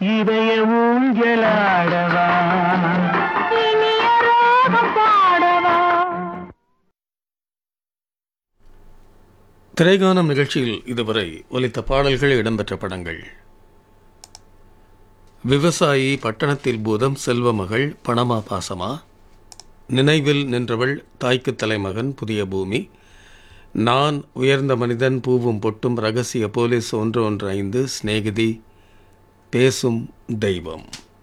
இதய ஊஞ்சலாடவா இனிய ராகம் பாடவா திரைகானம் நிகழ்ச்சியில் இதுவரை ஒலித்த பாடல்கள் இடம்பெற்ற படங்கள் விவசாயி பட்டணத்தில் பூதம் செல்வமகள் பணமா பாசமா நினைவில் நின்றவள் தாய்க்கு தலைமகன் புதிய பூமி நான் உயர்ந்த மனிதன் பூவும் பொட்டும் ரகசிய போலீஸ் ஒன்று ஒன்று ஐந்து சிநேகிதி பேசும் தெய்வம்